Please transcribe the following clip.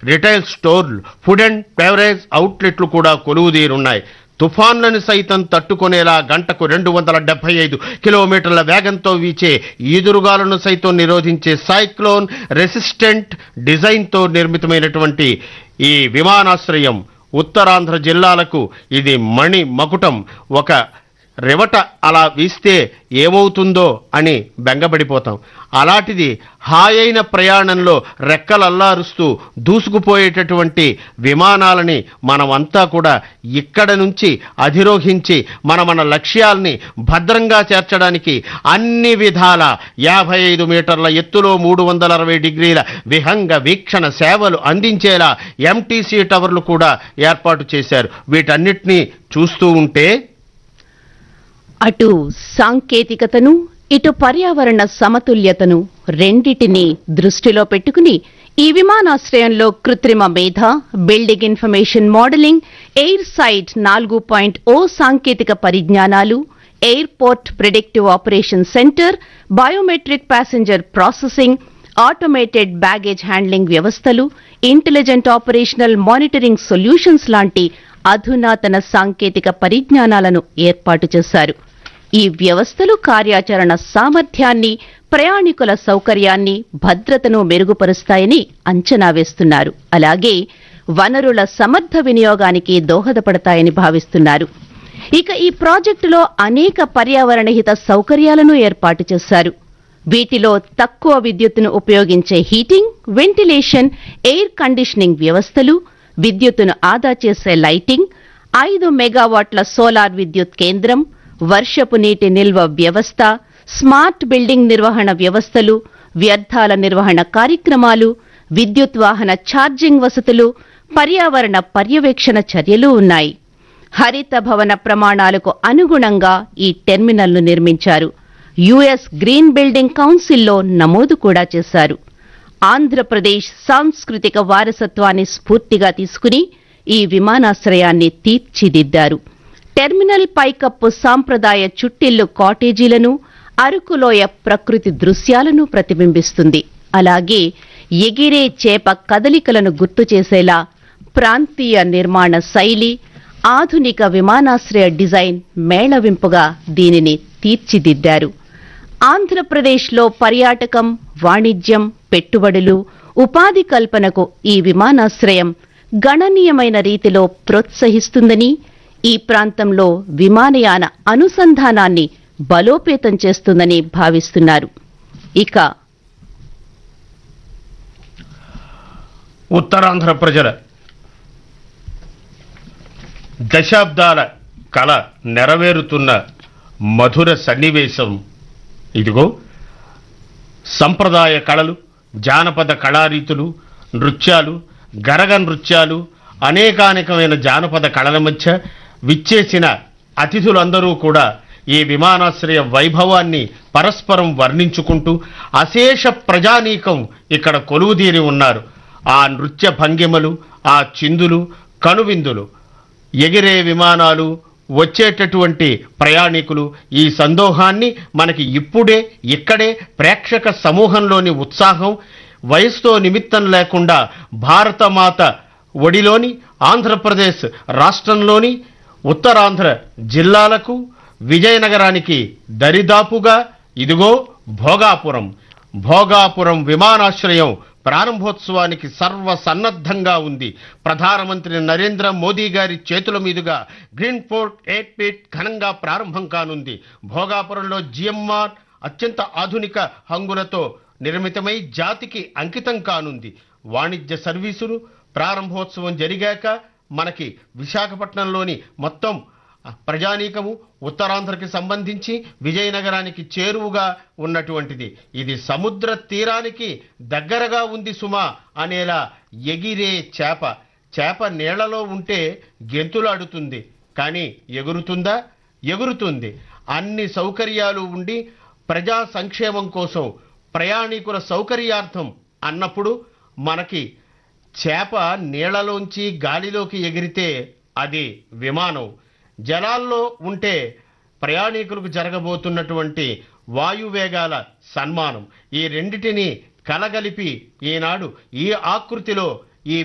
retail స్టోర్లు food and beverage అవుట్లెట్లు కూడా కొలువుదీరున్నాయి తుఫాన్లను సైతం తట్టుకునేలా గంటకు రెండు వందల డెబ్బై ఐదు కిలోమీటర్ల వేగంతో వీచే ఈదురుగాలను సైతం నిరోధించే సైక్లోన్ రెసిస్టెంట్ డిజైన్తో నిర్మితమైనటువంటి ఈ విమానాశ్రయం ఉత్తరాంధ్ర జిల్లాలకు ఇది మణి మకుటం ఒక రెవట అలా వీస్తే ఏమవుతుందో అని బెంగపడిపోతాం అలాంటిది హాయైన ప్రయాణంలో రెక్కలల్లారుస్తూ దూసుకుపోయేటటువంటి విమానాలని మనమంతా కూడా ఇక్కడ నుంచి అధిరోహించి మన మన లక్ష్యాల్ని భద్రంగా చేర్చడానికి అన్ని విధాల యాభై ఐదు మీటర్ల ఎత్తులో మూడు వందల అరవై డిగ్రీల విహంగ వీక్షణ సేవలు అందించేలా ఎంటీసీ టవర్లు కూడా ఏర్పాటు చేశారు వీటన్నిటినీ చూస్తూ ఉంటే అటు సాంకేతికతను ఇటు పర్యావరణ సమతుల్యతను రెండిటిని దృష్టిలో పెట్టుకుని ఈ విమానాశ్రయంలో కృత్రిమ మేధ building information modelling air site నాలుగు పాయింట్ ఓ సాంకేతిక పరిజ్ఞానాలు airport predictive operation centre biometric passenger processing automated baggage handling వ్యవస్థలు ఇంటెలిజెంట్ ఆపరేషనల్ మానిటరింగ్ సొల్యూషన్స్ లాంటి అధునాతన సాంకేతిక పరిజ్ఞానాలను ఏర్పాటు చేశారు ఈ వ్యవస్థలు కార్యాచరణ సామర్థ్యాన్ని ప్రయాణికుల సౌకర్యాన్ని భద్రతను మెరుగుపరుస్తాయని అంచనా వేస్తున్నారు అలాగే వనరుల సమర్థ వినియోగానికి దోహదపడతాయని భావిస్తున్నారు ఇక ఈ ప్రాజెక్టులో అనేక పర్యావరణ హిత సౌకర్యాలను ఏర్పాటు చేశారు వీటిలో తక్కువ విద్యుత్తును ఉపయోగించే హీటింగ్ వెంటిలేషన్ ఎయిర్ కండిషనింగ్ వ్యవస్థలు విద్యుత్తును ఆదా చేసే లైటింగ్ ఐదు మెగావాట్ల సోలార్ విద్యుత్ కేంద్రం వర్షపు నీటి నిల్వ వ్యవస్థ స్మార్ట్ బిల్డింగ్ నిర్వహణ వ్యవస్థలు వ్యర్థాల నిర్వహణ కార్యక్రమాలు విద్యుత్ వాహన ఛార్జింగ్ వసతులు పర్యావరణ పర్యవేక్షణ చర్యలు ఉన్నాయి హరిత భవన ప్రమాణాలకు అనుగుణంగా ఈ టెర్మినల్ను నిర్మించారు యుఎస్ గ్రీన్ బిల్డింగ్ కౌన్సిల్లో నమోదు కూడా చేశారు ఆంధ్రప్రదేశ్ సాంస్కృతిక వారసత్వాన్ని స్ఫూర్తిగా తీసుకుని ఈ విమానాశ్రయాన్ని తీర్చిదిద్దారు టెర్మినల్ పైకప్పు సాంప్రదాయ చుట్టిల్లు కాటేజీలను అరకులోయ ప్రకృతి దృశ్యాలను ప్రతిబింబిస్తుంది అలాగే ఎగిరే చేప కదలికలను గుర్తు చేసేలా ప్రాంతీయ నిర్మాణ శైలి ఆధునిక విమానాశ్రయ డిజైన్ మేళవింపుగా దీనిని తీర్చిదిద్దారు ఆంధ్రప్రదేశ్లో పర్యాటకం వాణిజ్యం పెట్టుబడులు ఉపాధి కల్పనకు ఈ విమానాశ్రయం గణనీయమైన రీతిలో ప్రోత్సహిస్తుందని ఈ ప్రాంతంలో విమానయాన అనుసంధానాన్ని బలోపేతం చేస్తుందని భావిస్తున్నారు ఇక ఉత్తరాంధ్ర ప్రజల దశాబ్దాల కళ నెరవేరుతున్న మధుర సన్నివేశం ఇదిగో సంప్రదాయ కళలు జానపద కళారీతులు నృత్యాలు గరగ నృత్యాలు అనేకానేకమైన జానపద కళల మధ్య విచ్చేసిన అతిథులందరూ కూడా ఈ విమానాశ్రయ వైభవాన్ని పరస్పరం వర్ణించుకుంటూ అశేష ప్రజానీకం ఇక్కడ కొలువుదీరి ఉన్నారు ఆ నృత్య భంగిమలు ఆ చిందులు కనువిందులు ఎగిరే విమానాలు వచ్చేటటువంటి ప్రయాణికులు ఈ సందోహాన్ని మనకి ఇప్పుడే ఇక్కడే ప్రేక్షక సమూహంలోని ఉత్సాహం వయసుతో నిమిత్తం లేకుండా భారతమాత ఒడిలోని ఆంధ్రప్రదేశ్ రాష్ట్రంలోని ఉత్తరాంధ్ర జిల్లాలకు విజయనగరానికి దరిదాపుగా ఇదిగో భోగాపురం భోగాపురం విమానాశ్రయం ప్రారంభోత్సవానికి సర్వసన్నద్ధంగా ఉంది ప్రధానమంత్రి నరేంద్ర మోదీ గారి చేతుల మీదుగా గ్రీన్ ఫోర్ట్ ఎయిట్ ఫీట్ ఘనంగా ప్రారంభం కానుంది భోగాపురంలో జిఎంఆర్ అత్యంత ఆధునిక హంగులతో నిర్మితమై జాతికి అంకితం కానుంది వాణిజ్య సర్వీసులు ప్రారంభోత్సవం జరిగాక మనకి విశాఖపట్నంలోని మొత్తం ప్రజానీకము ఉత్తరాంధ్రకి సంబంధించి విజయనగరానికి చేరువుగా ఉన్నటువంటిది ఇది సముద్ర తీరానికి దగ్గరగా ఉంది సుమా అనేలా ఎగిరే చేప చేప నీళ్లలో ఉంటే గెంతులాడుతుంది కానీ ఎగురుతుందా ఎగురుతుంది అన్ని సౌకర్యాలు ఉండి ప్రజా సంక్షేమం కోసం ప్రయాణికుల సౌకర్యార్థం అన్నప్పుడు మనకి చేప నీళ్లలోంచి గాలిలోకి ఎగిరితే అది విమానం జలాల్లో ఉంటే ప్రయాణికులకు జరగబోతున్నటువంటి వాయువేగాల సన్మానం ఈ రెండిటిని కలగలిపి ఈనాడు ఈ ఆకృతిలో